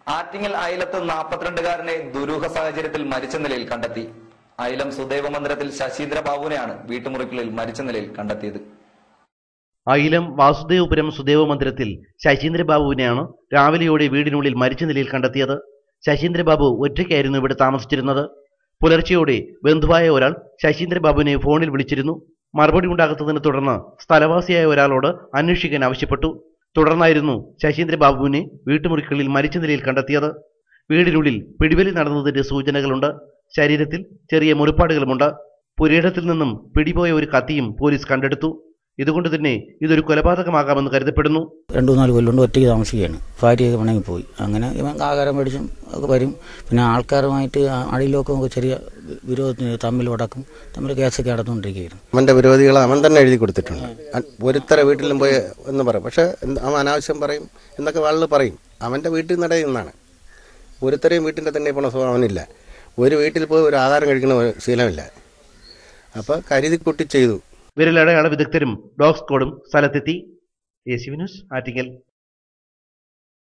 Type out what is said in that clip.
ആറ്റിങ്ങൽ അയലത്ത് നാൽപ്പത്തിരണ്ടുകാരനെ ദുരൂഹ സാഹചര്യത്തിൽ മരിച്ച നിലയിൽ കണ്ടെത്തി അയലം സുദൈവ മന്ദിരത്തിൽ ശശീന്ദ്ര ബാബുവിനെയാണ് വീട്ടുമുറിക്കുള്ളിൽ മരിച്ച നിലയിൽ കണ്ടെത്തിയത് അയിലം വാസുദേവപുരം സുദേവ മന്ദിരത്തിൽ ശശീന്ദ്രബാബുവിനെയാണ് രാവിലെയോടെ വീടിനുള്ളിൽ മരിച്ച നിലയിൽ കണ്ടെത്തിയത് ശശീന്ദ്രബാബു ഒറ്റയ്ക്കായിരുന്നു ഇവിടെ താമസിച്ചിരുന്നത് പുലർച്ചെയോടെ ബന്ധുവായ ഒരാൾ ശശീന്ദ്രബാബുവിനെ ഫോണിൽ വിളിച്ചിരുന്നു മറുപടി ഉണ്ടാകാത്തതിനെ തുടർന്ന് സ്ഥലവാസിയായ ഒരാളോട് അന്വേഷിക്കാൻ ആവശ്യപ്പെട്ടു തുടർന്നായിരുന്നു ശശീന്ദ്രബാബുവിനെ വീട്ടുമുറിക്കുള്ളിൽ മരിച്ച നിലയിൽ കണ്ടെത്തിയത് വീടിനുള്ളിൽ പിടിവലി നടന്നതിന്റെ സൂചനകളുണ്ട് ശരീരത്തിൽ ചെറിയ മുറിപ്പാടുകളുമുണ്ട് പുരയിടത്തിൽ നിന്നും പിടിപോയ ഒരു കത്തിയും പോലീസ് കണ്ടെടുത്തു ഇതുകൊണ്ട് തന്നെ ഇതൊരു കൊലപാതകമാകാമെന്ന് കരുതപ്പെടുന്നു രണ്ടു മൂന്നാല് കൊല്ലുകൊണ്ട് ഒറ്റയ്ക്ക് താമസിക്കുകയാണ് ഭാര്യയൊക്കെ പിണങ്ങി പോയി അങ്ങനെ ഇവൻ ആഹാരം മേടിച്ചും ഒക്കെ വരും പിന്നെ ആൾക്കാരുമായിട്ട് അടിയിലൊക്കെ ചെറിയ വിരോധത്തിന് തമ്മിൽ ഉടക്കും തമ്മിൽ കേസൊക്കെ നടന്നുകൊണ്ടിരിക്കുകയായിരുന്നു അവന്റെ വിരോധികളെ അവൻ തന്നെ എഴുതി കൊടുത്തിട്ടുണ്ട് അ- ഒരുത്തര വീട്ടിലും പോയി എന്ന് പറയും പക്ഷെ എന്ത് അവൻ അനാവശ്യം പറയും എന്നൊക്കെ വളരെ പറയും അവന്റെ വീട്ടിൽ നടയുന്നതാണ് ഒരുത്തരെയും വീട്ടിൻ്റെ തന്നെ പോണ സ്വഭാവം അവനില്ല ഒരു വീട്ടിൽ പോയി ഒരു ആഹാരം കഴിക്കണ ഒരു ശീലമില്ല അപ്പോൾ കരുതി കൂട്ടി ചെയ്തു വിരലടയാള വിദഗ്ധരും ഡോഗ് സ്ക്വാഡും സ്ഥലത്തെത്തി A C V news Attingal